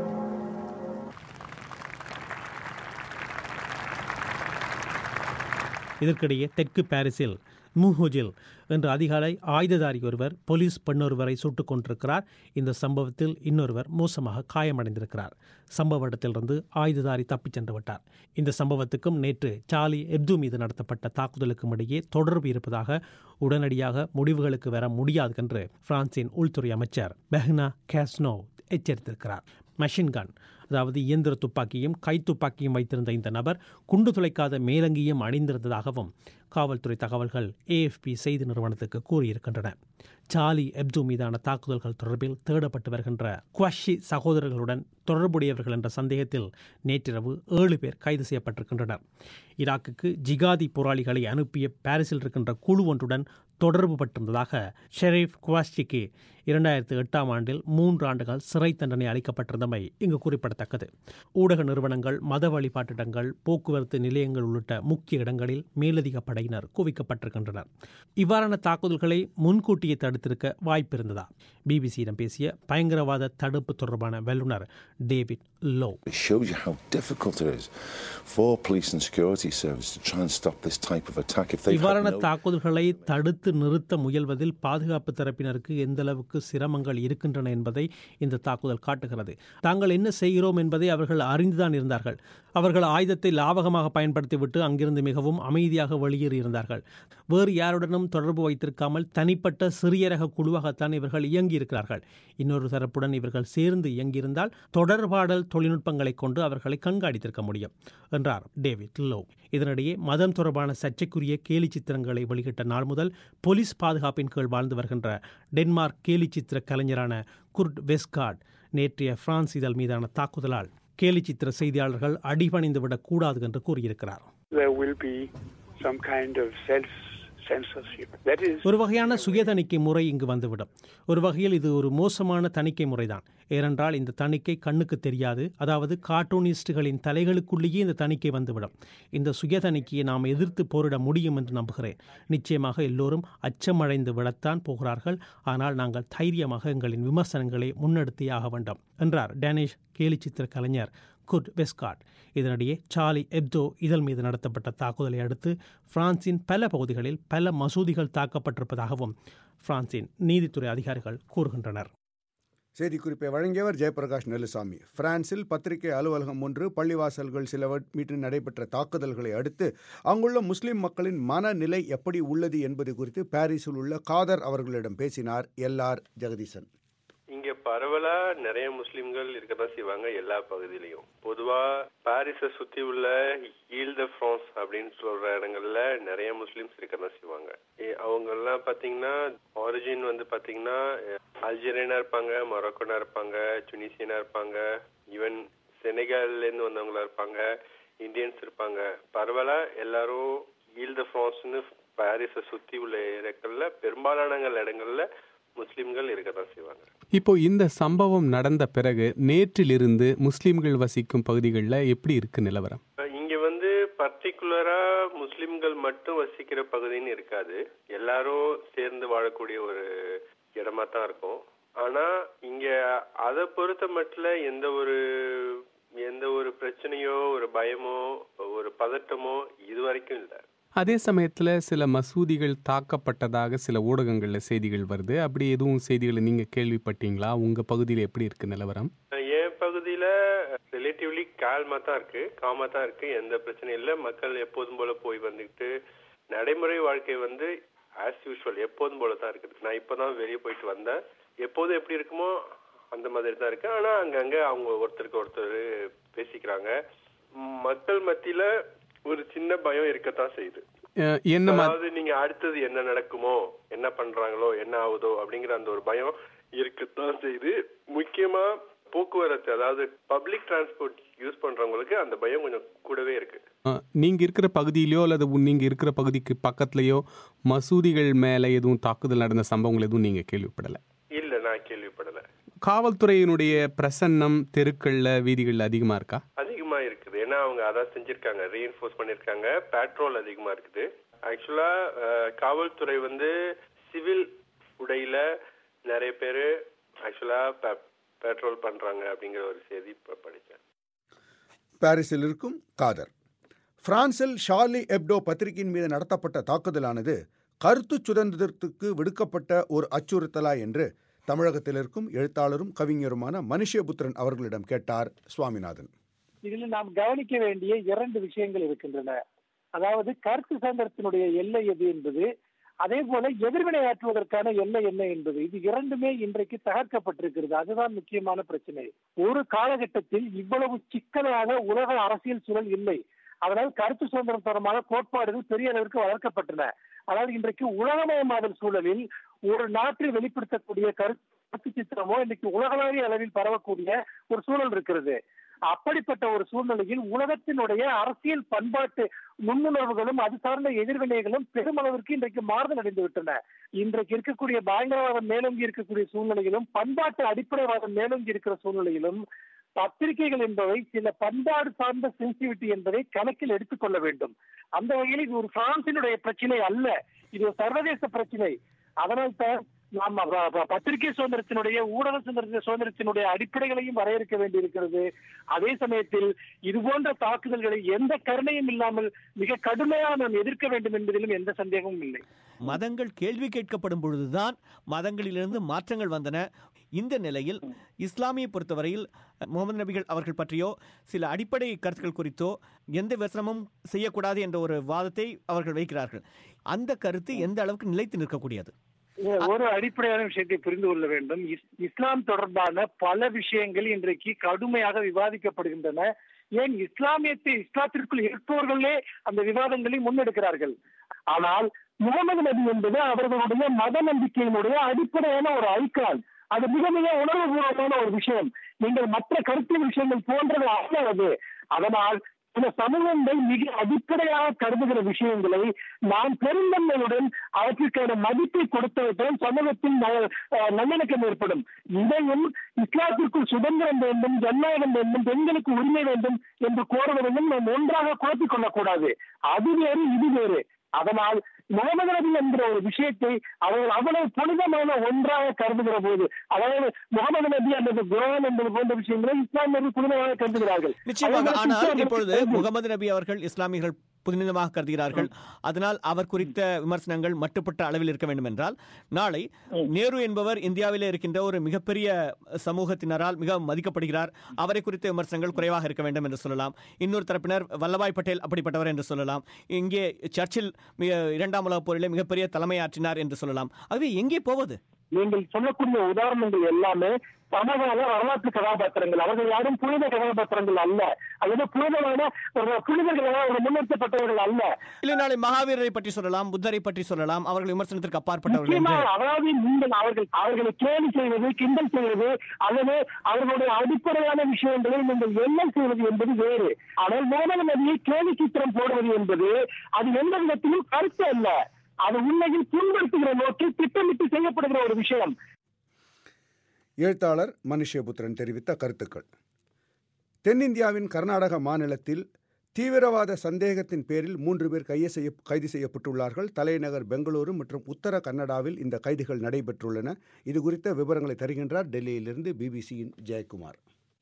இதற்கிடையே தெற்கு பாரிஸில் மூஹோஜில் இன்று அதிகாலை ஆயுததாரி ஒருவர் போலீஸ் பெண்ணொருவரை சுட்டுக் கொண்டிருக்கிறார் இந்த சம்பவத்தில் இன்னொருவர் மோசமாக காயமடைந்திருக்கிறார் சம்பவ இடத்திலிருந்து ஆயுததாரி தப்பிச் சென்று விட்டார் இந்த சம்பவத்துக்கும் நேற்று சார்லி எப்து மீது நடத்தப்பட்ட தாக்குதலுக்கும் இடையே தொடர்பு இருப்பதாக உடனடியாக முடிவுகளுக்கு வர முடியாது என்று பிரான்சின் உள்துறை அமைச்சர் பெஹ்னா கேஸ்னோ எச்சரித்திருக்கிறார் மெஷின் கன் அதாவது இயந்திர துப்பாக்கியும் கைத்துப்பாக்கியும் வைத்திருந்த இந்த நபர் குண்டு துளைக்காத மேலங்கியும் அணிந்திருந்ததாகவும் காவல்துறை தகவல்கள் ஏஎஃப்பி செய்தி நிறுவனத்துக்கு கூறியிருக்கின்றன சார்லி எப்து மீதான தாக்குதல்கள் தொடர்பில் தேடப்பட்டு வருகின்ற குவாஷி சகோதரர்களுடன் தொடர்புடையவர்கள் என்ற சந்தேகத்தில் நேற்றிரவு ஏழு பேர் கைது செய்யப்பட்டிருக்கின்றனர் ஈராக்குக்கு ஜிகாதி போராளிகளை அனுப்பிய பாரிஸில் இருக்கின்ற குழு ஒன்றுடன் தொடர்பு பட்டிருந்ததாக ஷெரீப் குவாஷிக்கு இரண்டாயிரத்து எட்டாம் ஆண்டில் மூன்று ஆண்டுகள் சிறை தண்டனை அளிக்கப்பட்டிருந்தமை இங்கு குறிப்பிடத்தக்கது ஊடக நிறுவனங்கள் மத வழிபாட்டிடங்கள் போக்குவரத்து நிலையங்கள் உள்ளிட்ட முக்கிய இடங்களில் மேலதிக படையினர் குவிக்கப்பட்டிருக்கின்றனர் இவ்வாறான தாக்குதல்களை முன்கூட்டியே தடுத்திருக்க வாய்ப்பிருந்ததா பிபிசியிடம் பேசிய பயங்கரவாத தடுப்பு தொடர்பான வல்லுநர் David Lowe It shows you how difficult it is for police and security service to try and stop this type of attack. If they've had இவ்வாறான no தாக்குதல்களை தடுத்து நிறுத்த முயல்வதில் பாதுகாப்பு தரப்பினருக்கு எந்த அளவுக்கு சிரமங்கள் இருக்கின்றன என்பதை இந்த தாக்குதல் காட்டுகிறது தாங்கள் என்ன செய்கிறோம் என்பதை அவர்கள் அறிந்துதான் இருந்தார்கள் அவர்கள் ஆயுதத்தை லாபகமாக பயன்படுத்திவிட்டு அங்கிருந்து மிகவும் அமைதியாக வெளியேறியிருந்தார்கள் வேறு யாருடனும் தொடர்பு வைத்திருக்காமல் தனிப்பட்ட சிறிய ரக குழுவாகத்தான் இவர்கள் இயங்கியிருக்கிறார்கள் இன்னொரு தரப்புடன் இவர்கள் சேர்ந்து இயங்கியிருந்தால் தொடர்பாடல் தொழில்நுட்பங்களை கொண்டு அவர்களை கண்காணித்திருக்க முடியும் என்றார் டேவிட் லோ இதனிடையே மதம் தொடர்பான சர்ச்சைக்குரிய கேலி சித்திரங்களை வெளியிட்ட நாள் முதல் போலீஸ் பாதுகாப்பின் கீழ் வாழ்ந்து வருகின்ற டென்மார்க் கேலி சித்திர கலைஞரான குர்ட் வெஸ்கார்ட் நேற்றைய பிரான்ஸ் இதழ் மீதான தாக்குதலால் கேலி சித்திர செய்தியாளர்கள் அடிபணிந்து விடக்கூடாது என்று கூறியிருக்கிறார் there will be some kind of self censorship. That is, ஒரு வகையான சுய தணிக்கை முறை இங்கு வந்துவிடும் ஒரு வகையில் இது ஒரு மோசமான தணிக்கை முறைதான் ஏனென்றால் இந்த தணிக்கை கண்ணுக்கு தெரியாது அதாவது கார்ட்டூனிஸ்டுகளின் தலைகளுக்குள்ளேயே இந்த தணிக்கை வந்துவிடும் இந்த சுய தணிக்கையை நாம் எதிர்த்து போரிட முடியும் என்று நம்புகிறேன் நிச்சயமாக எல்லோரும் அச்சமடைந்து விடத்தான் போகிறார்கள் ஆனால் நாங்கள் தைரியமாக எங்களின் விமர்சனங்களை முன்னெடுத்தே ஆக வேண்டும் என்றார் டேனிஷ் கேலிச்சித்திர கலைஞர் குட் வெஸ்காட் இதனிடையே சார்லி எப்தோ இதழ் மீது நடத்தப்பட்ட தாக்குதலை அடுத்து பிரான்சின் பல பகுதிகளில் பல மசூதிகள் தாக்கப்பட்டிருப்பதாகவும் பிரான்சின் நீதித்துறை அதிகாரிகள் கூறுகின்றனர் செய்திக்குறிப்பை வழங்கியவர் ஜெயபிரகாஷ் நெல்லுசாமி பிரான்சில் பத்திரிகை அலுவலகம் ஒன்று பள்ளிவாசல்கள் சில மீட்டர் நடைபெற்ற தாக்குதல்களை அடுத்து அங்குள்ள முஸ்லிம் மக்களின் மனநிலை எப்படி உள்ளது என்பது குறித்து பாரிஸில் உள்ள காதர் அவர்களிடம் பேசினார் எல் ஆர் ஜெகதீசன் இங்க பரவலா நிறைய முஸ்லிம்கள் இருக்கதான் செய்வாங்க எல்லா பகுதியிலையும் பொதுவா பாரிஸை சுத்தி உள்ள ஈல் த பிரான்ஸ் அப்படின்னு சொல்ற இடங்கள்ல நிறைய முஸ்லிம்ஸ் இருக்கதான் செய்வாங்க ஏ- அவங்க எல்லாம் பாத்தீங்கன்னா ஆரிஜின் வந்து பாத்தீங்கன்னா அல்ஜீரியனா இருப்பாங்க மொரோக்கோனா இருப்பாங்க துனிசியனா இருப்பாங்க ஈவன் செனகால்ல இருந்து வந்தவங்களா இருப்பாங்க இந்தியன்ஸ் இருப்பாங்க பரவலா எல்லாரும் ஈல் த பிரான்ஸ்னு பாரிஸை சுத்தி உள்ள இடங்கள்ல பெரும்பாலான இடங்கள்ல முஸ்லிம்கள் இருக்கதான் செய்வாங்க இப்போ இந்த சம்பவம் நடந்த பிறகு நேற்றிலிருந்து முஸ்லிம்கள் வசிக்கும் பகுதிகளில் எப்படி இருக்கு நிலவரம் இங்க வந்து பர்டிகுலரா முஸ்லிம்கள் மட்டும் வசிக்கிற பகுதின்னு இருக்காது எல்லாரும் சேர்ந்து வாழக்கூடிய ஒரு இடமா தான் இருக்கும் ஆனா இங்க அதை பொறுத்த மட்டும் எந்த ஒரு எந்த ஒரு பிரச்சனையோ ஒரு பயமோ ஒரு பதட்டமோ இது வரைக்கும் இல்லை அதே சமயத்தில் சில மசூதிகள் தாக்கப்பட்டதாக சில ஊடகங்களில் செய்திகள் வருது அப்படி எதுவும் செய்திகளை நீங்கள் கேள்விப்பட்டீங்களா உங்கள் பகுதியில் எப்படி இருக்கு நிலவரம் என் பகுதியில ரிலேட்டிவ்லி கால்மா தான் இருக்கு காமா தான் இருக்கு எந்த பிரச்சனையும் இல்லை மக்கள் எப்போதும் போல போய் வந்துக்கிட்டு நடைமுறை வாழ்க்கை வந்து ஆஸ் யூஷுவல் எப்போதும் போல தான் இருக்குது நான் இப்போதான் வெளியே போயிட்டு வந்தேன் எப்போதும் எப்படி இருக்குமோ அந்த மாதிரி தான் இருக்கு ஆனா அங்கங்க அவங்க ஒருத்தருக்கு ஒருத்தர் பேசிக்கிறாங்க ம், மக்கள் மத்தியில ஒரு சின்ன பயம் இருக்கத்தான் செய்யுது அஹ், என்ன மா- அதாவது நீங்க அடுத்தது என்ன நடக்குமோ என்ன பண்றாங்களோ என்ன ஆகுதோ அப்படிங்கிற அந்த ஒரு பயம் இருக்கத்தான் செய்யுது முக்கியமா போக்குவரத்து அதாவது பப்ளிக் டிரான்ஸ்போர்ட் யூஸ் பண்றவங்களுக்கு அந்த பயம் கொஞ்சம் கூடவே இருக்கு அஹ், நீங்க இருக்கிற பகுதியிலயோ அல்லது உன் நீங்க இருக்கிற பகுதிக்கு பக்கத்துலயோ மசூதிகள் மேல எதுவும் தாக்குதல் நடந்த சம்பவங்கள் எதுவும் நீங்க கேள்விப்படல இல்ல நான் கேள்விப்படல காவல்துறையினுடைய பிரசன்னம் தெருக்கள்ல வீதிகள்ல அதிகமா இருக்கா அதிகமா இருக்குது ஏன்னா அவங்க அதான் செஞ்சிருக்காங்க ரீஎன்ஃபோர்ஸ் பண்ணிருக்காங்க பெட்ரோல் அதிகமா இருக்குது ஆக்சுவலா காவல்துறை வந்து சிவில் உடையில நிறைய பேர் ஆக்சுவலா பெட்ரோல் பண்றாங்க அப்படிங்கிற ஒரு செய்தி இப்ப படிச்சேன் பாரிஸில் இருக்கும் காதர் பிரான்சில் ஷார்லி எப்டோ பத்திரிகையின் மீது நடத்தப்பட்ட தாக்குதலானது கருத்து சுதந்திரத்துக்கு விடுக்கப்பட்ட ஒரு அச்சுறுத்தலா என்று தமிழகத்தில் இருக்கும் எழுத்தாளரும் கவிஞருமான மனுஷ்யபுத்திரன் அவர்களிடம் கேட்டார் சுவாமிநாதன் இதில் நாம் கவனிக்க வேண்டிய இரண்டு விஷயங்கள் இருக்கின்றன அதாவது கருத்து சுதந்திரத்தினுடைய எல்லை எது என்பது அதே போல எதிர்வினையாற்றுவதற்கான எல்லை என்ன என்பது இது இரண்டுமே இன்றைக்கு தகர்க்கப்பட்டிருக்கிறது அதுதான் முக்கியமான பிரச்சனை ஒரு காலகட்டத்தில் இவ்வளவு சிக்கலாக உலக அரசியல் சூழல் இல்லை அதனால் கருத்து சுதந்திரம் தொடர்பான கோட்பாடுகள் பெரிய அளவிற்கு வளர்க்கப்பட்டன ஆனால் இன்றைக்கு உலகமயமாதல் சூழலில் ஒரு நாட்டில் வெளிப்படுத்தக்கூடிய கருத்து கருத்து சித்திரமோ இன்னைக்கு உலகளாவிய அளவில் பரவக்கூடிய ஒரு சூழல் இருக்கிறது அப்படிப்பட்ட ஒரு சூழ்நிலையில் உலகத்தினுடைய அரசியல் பண்பாட்டு நுண்ணுணர்வுகளும் அது சார்ந்த எதிர்வினைகளும் பெருமளவிற்கு இன்றைக்கு மாறுதல் அடைந்து விட்டன இன்றைக்கு இருக்கக்கூடிய பயங்கரவாதம் மேலோங்கி இருக்கக்கூடிய சூழ்நிலையிலும் பண்பாட்டு அடிப்படைவாதம் மேலோங்கி இருக்கிற சூழ்நிலையிலும் பத்திரிகைகள் என்பவை சில பண்பாடு சார்ந்த சென்சிட்டிவிட்டி என்பதை கணக்கில் எடுத்துக்கொள்ள வேண்டும் அந்த வகையில் இது ஒரு பிரான்சினுடைய பிரச்சனை அல்ல இது ஒரு சர்வதேச பிரச்சனை அதனால் தான் நாம் ப- ப- பத்திரிகை சுதந்திரத்தினுடைய ஊடக சுதந்திர சுதந்திரத்தினுடைய அடிப்படைகளையும் வரையறுக்க வேண்டியிருக்கிறது அதே சமயத்தில் இது போன்ற தாக்குதல்களை எந்த கருணையும் இல்லாமல் மிக கடுமையாக நாம் எதிர்க்க வேண்டும் என்பதிலும் எந்த சந்தேகமும் இல்லை மதங்கள் கேள்வி கேட்கப்படும் பொழுதுதான் மதங்களிலிருந்து மாற்றங்கள் வந்தன இந்த நிலையில் இஸ்லாமியை பொறுத்தவரையில் முகமது நபிகள் அவர்கள் பற்றியோ சில அடிப்படை கருத்துக்கள் குறித்தோ எந்த விமர்சனமும் செய்யக்கூடாது என்ற ஒரு வாதத்தை அவர்கள் வைக்கிறார்கள் அந்த கருத்து எந்த அளவுக்கு நிலைத்து நிற்கக்கூடியது ஒரு அடிப்படையான விஷயத்தை புரிந்து கொள்ள வேண்டும் இஸ்- இஸ்லாம் தொடர்பான பல விஷயங்கள் இன்றைக்கு கடுமையாக விவாதிக்கப்படுகின்றன ஏன் இஸ்லாமியத்தை இஸ்லாத்திற்குள் இருப்பவர்களே அந்த விவாதங்களை முன்னெடுக்கிறார்கள் ஆனால் முகமது நபி என்பது அவர்களுடைய மத நம்பிக்கையினுடைய அடிப்படையான ஒரு ஐக்கான் அது மிக மிக உணர்வுபூர்வமான ஒரு விஷயம் நீங்கள் மற்ற கருத்து விஷயங்கள் போன்றது அல்ல அது அதனால் சில சமூகங்கள் மிக அடிப்படையாக கருதுகிற விஷயங்களை நாம் பெருந்தன்மையுடன் அவற்றிற்கான மதிப்பை கொடுத்தவற்றுடன் சமூகத்தில் ந- அஹ் நல்லிணக்கம் ஏற்படும் இதையும் இஸ்லாத்திற்குள் சுதந்திரம் வேண்டும் ஜனநாயகம் வேண்டும் பெண்களுக்கு உரிமை வேண்டும் என்று கோருவதையும் நாம் ஒன்றாக குழப்பிக் கொள்ளக்கூடாது அது வேறு இது வேறு அதனால் முகமது நபி என்கிற ஒரு விஷயத்தை அவர்கள் அவ்வளவு புனிதமான ஒன்றாக கருதுகிற போது அதாவது முகமது நபி அல்லது குரான் என்பது போன்ற விஷயங்களை இஸ்லாமியர்கள் புனிதமாக கருதுகிறார்கள் நிச்சயமாக அதே ஆனால் நேரத்தில் இப்பொழுது கிறிஸ்தவர்கள் முகமது நபி அவர்கள் இஸ்லாமியர்கள் புனிதமாக கருதுகிறார்கள் அதனால் அவர் குறித்த விமர்சனங்கள் மட்டுப்பட்ட அளவில் இருக்க வேண்டும் என்றால் நாளை நேரு என்பவர் இந்தியாவிலே இருக்கின்ற ஒரு மிகப்பெரிய சமூகத்தினரால் மிக மதிக்கப்படுகிறார் அவரை குறித்த விமர்சனங்கள் குறைவாக இருக்க வேண்டும் என்று சொல்லலாம் இன்னொரு தரப்பினர் வல்லபாய் பட்டேல் அப்படிப்பட்டவர் என்று சொல்லலாம் இங்கே சர்ச்சில் மிக இரண்டாம் உலகப் போரிலே மிகப்பெரிய தலைமையாற்றினார் என்று சொல்லலாம் ஆகவே எங்கே போவது நீங்கள் சொல்லக்கூடிய உதாரணங்கள் எல்லாமே சமகால வரலாற்று கதாபாத்திரங்கள் அவர்கள் யாரும் புனித கதாபாத்திரங்கள் அல்ல அல்லது புனிதமான ஒரு புனிதர்களாக ஒரு முன்னெடுக்கப்பட்டவர்கள் அல்ல இல்லை நாளை மகாவீரரை பற்றி சொல்லலாம் புத்தரை பற்றி சொல்லலாம் அவர்கள் விமர்சனத்திற்கு அப்பாற்பட்டவர்கள் நிச்சயமா என்று அதாவது நீங்கள் அவர்கள் அவர்களை கேலி செய்வது கிண்டல் செய்வது அல்லது அவர்களுடைய அடிப்படையான விஷயங்களை நீங்கள் எண்ணம் செய்வது என்பது வேறு ஆனால் முகமது நபியை கேலி சித்திரம் போடுவது என்பது அது எந்த விதத்திலும் கருத்து அல்ல அது உண்மையில் புண்படுத்துகிற நோக்கில் திட்டமிட்டு செய்யப்படுகிற ஒரு விஷயம் எழுத்தாளர் மனுஷ்யபுத்திரன் தெரிவித்த கருத்துக்கள் தென்னிந்தியாவின் கர்நாடக மாநிலத்தில் தீவிரவாத சந்தேகத்தின் பேரில் மூன்று பேர் கைய செய்ய கைது செய்யப்பட்டுள்ளார்கள் தலைநகர் பெங்களூரு மற்றும் உத்தர கன்னடாவில் இந்த கைதுகள் நடைபெற்றுள்ளன இது குறித்த விவரங்களை தருகின்றார் டெல்லியிலிருந்து பிபிசியின் ஜெயக்குமார்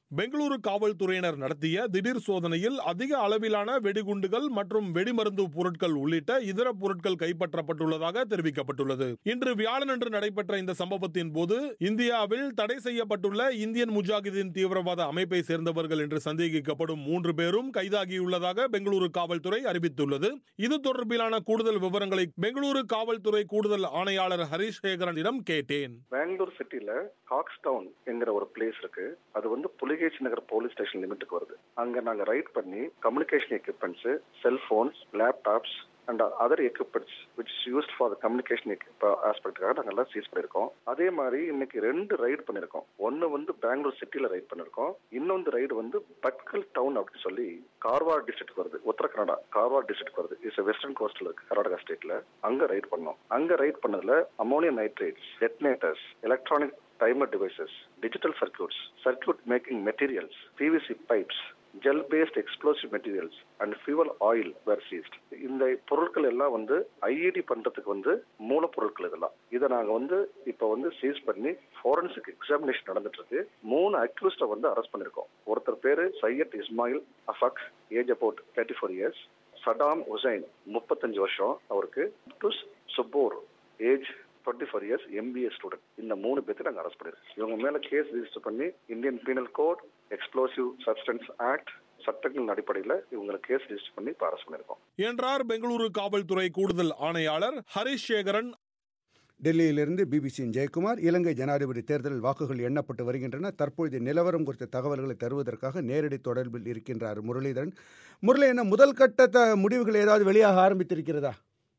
பெங்களூரு காவல்துறையினர் நடத்திய திடீர் சோதனையில் அதிக அளவிலான வெடிகுண்டுகள் மற்றும் வெடிமருந்து பொருட்கள் உள்ளிட்ட இதர பொருட்கள் கைப்பற்றப்பட்டுள்ளதாக தெரிவிக்கப்பட்டுள்ளது இன்று வியாழனன்று நடைபெற்ற இந்த சம்பவத்தின் போது இந்தியாவில் தடை செய்யப்பட்டுள்ள இந்தியன் முஜாகிதீன் தீவிரவாத அமைப்பை சேர்ந்தவர்கள் என்று சந்தேகிக்கப்படும் மூன்று பேரும் கைதாகியுள்ளதாக பெங்களூரு காவல்துறை அறிவித்துள்ளது இது தொடர்பிலான கூடுதல் விவரங்களை பெங்களூரு காவல்துறை கூடுதல் ஆணையாளர் ஹரிஷ் சேகரனிடம் கேட்டேன் பெங்களூர் சிட்டில காக்ஸ் டவுன் என்கிற ஒரு பிளேஸ் இருக்கு அது வந்து புலிகேசி நகர் போலீஸ் ஸ்டேஷன் லிமிட்டுக்கு வருது அங்க நாங்க ரைட் பண்ணி communication equipments cellphones laptops and other equipments which is used for communication ஆஸ்பெக்டுக்காக நாங்கள் எல்லாம் சீஸ் பண்ணியிருக்கோம் அதே மாதிரி இன்னைக்கு ரெண்டு ரைடு பண்ணியிருக்கோம் ஒன்று வந்து பெங்களூர் சிட்டியில் ரைட் பண்ணியிருக்கோம் இன்னொன்று ரைடு வந்து பட்கல் டவுன் அப்படின்னு சொல்லி கார்வார் டிஸ்ட்ரிக்ட் வருது உத்தர கனடா கார்வார் டிஸ்ட்ரிக்ட் வருது இட்ஸ் வெஸ்டர்ன் கோஸ்டில் இருக்கு கர்நாடகா ஸ்டேட்ல அங்கே ரைட் பண்ணோம் அங்கே ரைட் பண்ணதுல ammonium nitrates detonators electronic timer devices digital circuits circuit making materials PVC pipes gel paste explosive materials and fuel oil were seized இந்த பொருட்கள் எல்லாம் வந்து ஐஇடி பண்றதுக்கு வந்து மூலப்பொருட்கள் இதெல்லாம் இதை நாங்க வந்து இப்போ வந்து சீஸ் பண்ணி ஃபாரன்சிக் எக்ஸாமினேஷன் நடந்துட்டு இருக்கு மூணு அக்யூஸ்ட வந்து அரெஸ்ட் பண்ணிருக்கோம் ஒருத்தர் பேரு Syed Ismail Afaq age about thirty four years Saddam Hussain முப்பத்தஞ்சு வருஷம் அவருக்கு டுஸ் சுப்போர் age twenty four years MBA student இந்த மூணு பேர்த்து நாங்கள் அரெஸ்ட் பண்ணிருக்கோம் இவங்க மேல கேஸ் ரிஜிஸ்டர் பண்ணி Indian penal code explosive substance act சட்டங்களின் அடிப்படையில் இவங்களை கேஸ் ரிஜிஸ்டர் பண்ணி இப்போ அரெஸ்ட் பண்ணிருக்கோம் என்றார் பெங்களூரு காவல்துறை கூடுதல் ஆணையாளர் ஹரிஷ் சேகரன் டெல்லியிலிருந்து பிபிசியின் ஜெயக்குமார் இலங்கை ஜனாதிபதி தேர்தலில் வாக்குகள் எண்ணப்பட்டு வருகின்றன தற்பொழுது நிலவரம் குறித்த தகவல்களை தருவதற்காக நேரடி தொடர்பில் இருக்கின்றார் முரளிதரன் முரளி என்ன முதல் கட்ட முடிவுகள் ஏதாவது வெளியாக ஆரம்பித்திருக்கிறதா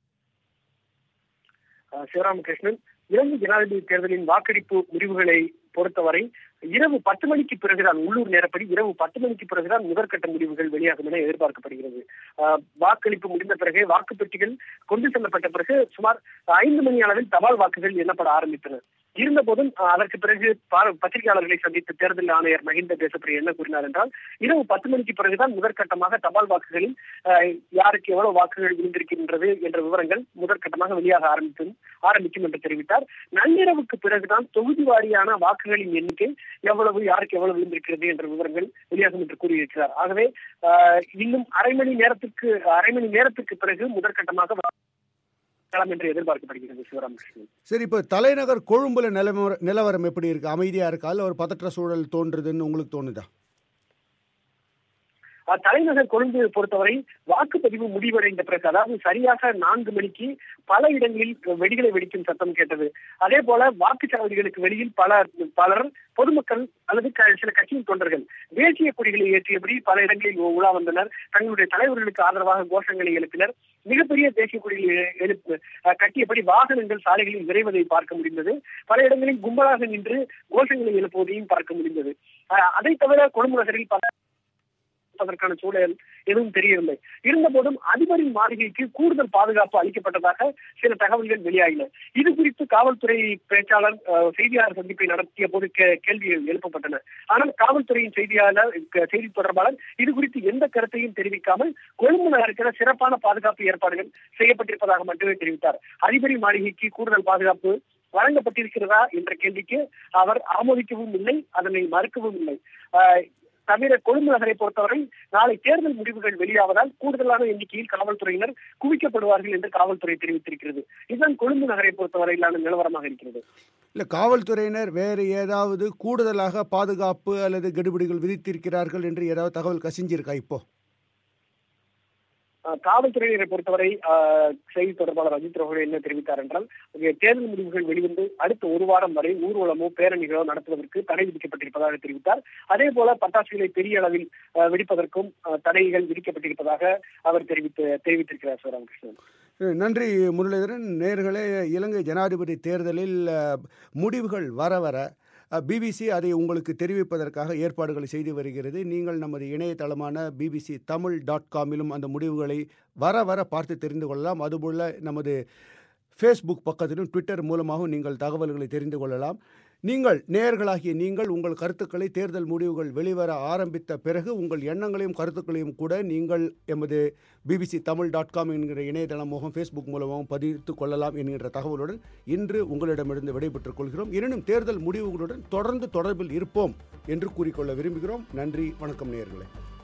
சிவராமகிருஷ்ணன் இலங்கை ஜனாதிபதி தேர்தலின் வாக்கெடுப்பு முடிவுகளை பொறுத்தவரை இரவு பத்து மணிக்கு பிறகுதான் உள்ளூர் நேரப்படி இரவு பத்து மணிக்கு பிறகுதான் முதற்கட்ட முடிவுகள் வெளியாகும் என எதிர்பார்க்கப்படுகிறது வாக்களிப்பு முடிந்த பிறகு வாக்குப்பெட்டிகள் கொண்டு செல்லப்பட்ட பிறகு சுமார் ஐந்து மணி அளவில் தபால் வாக்குகள் எண்ணப்பட ஆரம்பித்தன இருந்த போதும் அதற்கு பிறகு பத்திரிகையாளர்களை சந்தித்த தேர்தல் ஆணையர் மஹிந்த தேசப்பிரிய என்ன கூறினார் என்றால் இரவு பத்து மணிக்கு பிறகுதான் முதற்கட்டமாக தபால் வாக்குகளில் யாருக்கு எவ்வளவு வாக்குகள் விழுந்திருக்கின்றது என்ற விவரங்கள் முதற்கட்டமாக வெளியாக ஆரம்பிக்கும் ஆரம்பிக்கும் என்று தெரிவித்தார் நள்ளிரவுக்கு பிறகுதான் தொகுதி வாரியான வாக்குகளின் எண்ணிக்கை எவ்வளவு யாருக்கு எவ்வளவு விழுந்திருக்கிறது என்ற விவரங்கள் வெளியாகும் என்று கூறியிருக்கிறார் ஆகவே இன்னும் அரை மணி நேரத்துக்கு அரை மணி நேரத்துக்கு பிறகு முதற்கட்டமாக களம் என்று எதிர்பார்க்கப்படுகிறது சிவராமகிருஷ்ணன் சரி இப்போ தலைநகர் கொழும்புல நிலவர நிலவரம் எப்படி இருக்கு அமைதியா இருக்கா இல்ல ஒரு பதற்ற சூழல் தோன்றுதுன்னு உங்களுக்கு தோணுதா தலைநகர் கொழும்பு பொறுத்தவரை வாக்குப்பதிவு முடிவடைந்த பிறகு அதாவது சரியாக நான்கு மணிக்கு பல இடங்களில் வெடிகளை வெடிக்கும் சத்தம் கேட்டது அதே போல வாக்குச்சாவடிகளுக்கு வெளியில் பல பலர் பொதுமக்கள் அல்லது சில கட்சியின் தொண்டர்கள் தேசிய கொடிகளை ஏற்றியபடி பல இடங்களில் உலா வந்தனர் தங்களுடைய தலைவர்களுக்கு ஆதரவாக கோஷங்களை எழுப்பினர் மிகப்பெரிய தேசிய கொடிகளை எழுப்பு கட்டியபடி வாகனங்கள் சாலைகளில் விரைவதை பார்க்க முடிந்தது பல இடங்களில் கும்பலாக நின்று கோஷங்களை எழுப்புவதையும் பார்க்க முடிந்தது அதை தவிர கொழும்பு நகரில் பல அதற்கான சூழல் எதுவும் தெரியவில்லை இருந்த போதும் அதிபரின் மாளிகைக்கு கூடுதல் பாதுகாப்பு அளிக்கப்பட்டதாக சில தகவல்கள் வெளியாகின இது குறித்து காவல்துறை பேச்சாளர் செய்தியாளர் சந்திப்பை நடத்திய போது கேள்விகள் எழுப்பப்பட்டன ஆனால் காவல்துறையின் செய்தியாளர் செய்தி தொடர்பாளர் இது குறித்து எந்த கருத்தையும் தெரிவிக்காமல் கொழும்பு நகருக்கிற சிறப்பான பாதுகாப்பு ஏற்பாடுகள் செய்யப்பட்டிருப்பதாக மட்டுமே தெரிவித்தார் அதிபரின் மாளிகைக்கு கூடுதல் பாதுகாப்பு வழங்கப்பட்டிருக்கிறதா என்ற கேள்விக்கு அவர் ஆமோதிக்கவும் இல்லை அதனை மறுக்கவும் இல்லை தவிர கொழும்பு நகரை பொறுத்தவரை நாளை தேர்தல் முடிவுகள் வெளியாவதால் கூடுதலான எண்ணிக்கையில் காவல்துறையினர் குவிக்கப்படுவார்கள் என்று காவல்துறை தெரிவித்திருக்கிறது இதுதான் கொழும்பு நகரை பொறுத்தவரையிலான நிலவரமாக இருக்கிறது இல்ல காவல்துறையினர் வேறு ஏதாவது கூடுதலாக பாதுகாப்பு அல்லது கெடுபிடிகள் விதித்திருக்கிறார்கள் என்று ஏதாவது தகவல் கசிஞ்சிருக்கா இப்போ காவல்துறையினரை பொறுத்தவரை செய்தி தொடர்பாளர் அஜித் ரோஹே என்ன தெரிவித்தார் என்றால் தேர்தல் முடிவுகள் வெளிவந்து அடுத்த ஒரு வாரம் வரை ஊர்வலமோ பேரணிகளோ நடத்துவதற்கு தடை விதிக்கப்பட்டிருப்பதாக தெரிவித்தார் அதே போல பட்டாசுகளை பெரிய அளவில் வெடிப்பதற்கும் தடைகள் விதிக்கப்பட்டிருப்பதாக அவர் தெரிவித்து தெரிவித்திருக்கிறார் சிவராமகிருஷ்ணன் நன்றி முரளிதரன் நேர்களே இலங்கை ஜனாதிபதி தேர்தலில் முடிவுகள் வர வர பிபிசி அதை உங்களுக்கு தெரிவிப்பதற்காக ஏற்பாடுகளை செய்து வருகிறது நீங்கள் நமது இணையதளமான பிபிசி தமிழ் டாட் காமிலும் அந்த முடிவுகளை வர வர பார்த்து தெரிந்து கொள்ளலாம் அதுபோல் நமது ஃபேஸ்புக் பக்கத்திலும் ட்விட்டர் மூலமாகவும் நீங்கள் தகவல்களை தெரிந்து கொள்ளலாம் நீங்கள் நேயர்களாகிய நீங்கள் உங்கள் கருத்துக்களை தேர்தல் முடிவுகள் வெளிவர ஆரம்பித்த பிறகு உங்கள் எண்ணங்களையும் கருத்துக்களையும் கூட நீங்கள் எமது பிபிசி தமிழ் டாட் காம் என்கிற இணையதளம் மூலம் ஃபேஸ்புக் மூலமாகவும் பதிவித்து கொள்ளலாம் என்கின்ற தகவலுடன் இன்று உங்களிடமிருந்து விடைபெற்றுக் கொள்கிறோம் எனினும் தேர்தல் முடிவுகளுடன் தொடர்ந்து தொடர்பில் இருப்போம் என்று கூறிக்கொள்ள விரும்புகிறோம் நன்றி வணக்கம் நேயர்களே